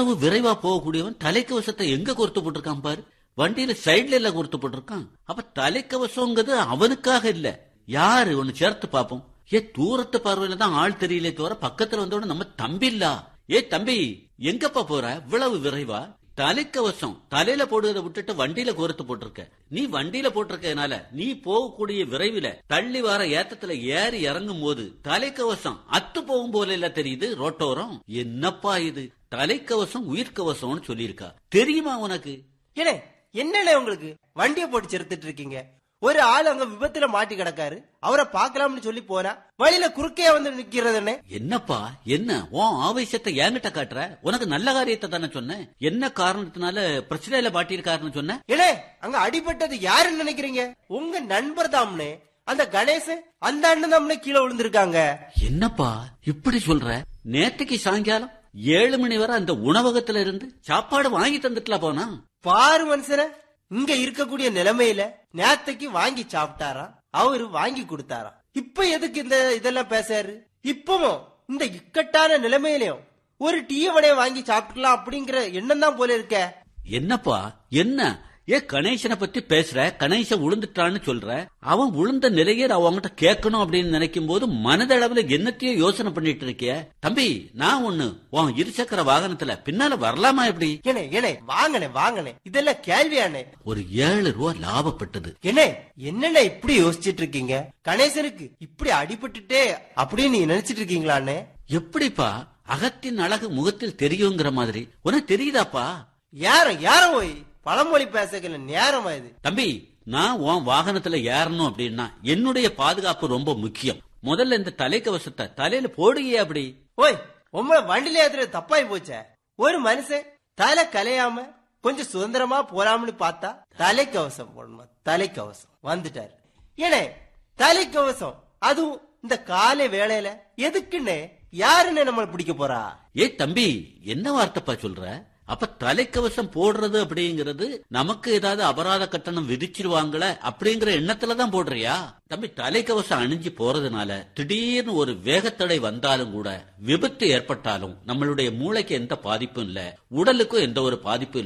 இவ்வளவு விரைவா போகக்கூடியவன் தலைக்கவசத்தை எங்க கொடுத்து போட்டிருக்கான் பாரு வண்டியில சைடுல எல்லாம் கொடுத்து போட்டிருக்கான் அப்ப தலைக்கவசங்கிறது அவனுக்காக இல்ல யாரு ஒன்னு சேர்த்து பாப்போம் ஏ தூரத்து பார்வையில தான் ஆள் தெரியலே தவிர பக்கத்துல வந்தோட நம்ம தம்பி இல்ல ஏ தம்பி எங்கப்பா போற இவ்வளவு விரைவா தலைக்கவசம் தலையில போடுறத விட்டுட்டு வண்டியில கோர்த்து போட்டிருக்க நீ வண்டியில போட்டிருக்கனால நீ போகக்கூடிய விரைவில தள்ளி வர ஏத்தத்துல ஏறி இறங்கும் போது தலைக்கவசம் அத்து போகும் போல இல்ல தெரியுது ரோட்டோரம் என்னப்பா இது தலைக்கவசம் உயிர்க்கவசம்னு சொல்லியிருக்கா தெரியுமா உனக்கு ஏனே என்னண்ணே உங்களுக்கு வண்டியை போட்டு செலுத்திட்டு இருக்கீங்க ஒரு ஆள் அங்க விபத்துல மாட்டி கிடக்காரு அவரை பார்க்கலாம்னு சொல்லி போனா வழியில குறுக்கே வந்து நிக்கிறது என்ன என்னப்பா என்ன உன் ஆவேசத்தை என்கிட்ட காட்டுற உனக்கு நல்ல காரியத்தை தானே சொன்னேன் என்ன காரணத்தினால பிரச்சனையில மாட்டியிருக்காருன்னு சொன்ன ஏனே அங்க அடிபட்டது யாருன்னு நினைக்கிறீங்க உங்க நண்பர் தாம்னே அந்த கணேசன் அந்த அண்ணன் தாம்னே கீழே விழுந்திருக்காங்க என்னப்பா இப்படி சொல்ற நேத்துக்கு சாயங்காலம் ஏழு மணி வரை அந்த உணவகத்துல இருந்து சாப்பாடு வாங்கி தந்துட்டுல போனா பாரு மனுஷன இங்க இருக்கக்கூடிய நிலைமையில நேத்தைக்கு வாங்கி சாப்பிட்டாராம் அவரு வாங்கி கொடுத்தாராம் இப்ப எதுக்கு இந்த இதெல்லாம் பேசாரு இப்பவும் இந்த இக்கட்டான நிலைமையிலயும் ஒரு டீயவனைய வாங்கி சாப்பிட்டுக்கலாம் அப்படிங்கிற எண்ணம் தான் போல இருக்க என்னப்பா என்ன ஏ கணேசனை பத்தி பேசுற கணேசன் விழுந்துட்டான்னு சொல்ற அவன் விழுந்த நிலையே நான் அவன்கிட்ட கேட்கணும் அப்படின்னு நினைக்கும் போது மனதளவுல என்னத்தையோ யோசனை பண்ணிட்டு இருக்கிய தம்பி நான் ஒண்ணு உன் இருசக்கர வாகனத்துல பின்னால வரலாமா எப்படி ஏனே ஏனே வாங்கனே வாங்கனே இதெல்லாம் கேள்வியானே ஒரு ஏழு ரூபா லாபப்பட்டது என்ன என்னென்ன இப்படி யோசிச்சிட்டு இருக்கீங்க கணேசனுக்கு இப்படி அடிபட்டுட்டே அப்படின்னு நீ நினைச்சிட்டு இருக்கீங்களாண்ணே எப்படிப்பா அகத்தின் அழகு முகத்தில் தெரியுங்கிற மாதிரி உனக்கு தெரியுதாப்பா யாரும் யாரும் போய் பழமொழி பேசக்கல நேரம் இது தம்பி நான் உன் வாகனத்துல ஏறணும் அப்படின்னா என்னுடைய பாதுகாப்பு ரொம்ப முக்கியம் முதல்ல இந்த தலைக்கவசத்தை தலையில போடுயே அப்படி ஓய் உங்களை வண்டில ஏத்துறது தப்பாய் போச்சே ஒரு மனுஷன் தலை கலையாம கொஞ்சம் சுதந்திரமா போலாம்னு பார்த்தா தலைக்கவசம் போடணுமா தலைக்கவசம் வந்துட்டாரு ஏனே தலைக்கவசம் அதுவும் இந்த காலை வேளையில எதுக்குன்னு யாருன்னு நம்மள பிடிக்க போறா ஏ தம்பி என்ன வார்த்தைப்பா சொல்ற அப்ப தலைக்கவசம் போடுறது அப்படிங்கிறது நமக்கு ஏதாவது அபராத கட்டணம் விதிச்சிருவாங்களே அப்படிங்கிற எண்ணத்துல தான் போடுறியா தம்பி தலைக்கவசம் அணிஞ்சு போறதுனால திடீர்னு ஒரு வேகத்தடை வந்தாலும் கூட விபத்து ஏற்பட்டாலும் நம்மளுடைய மூளைக்கு எந்த பாதிப்பும் இல்ல உடலுக்கும் எந்த ஒரு பாதிப்பும் இல்ல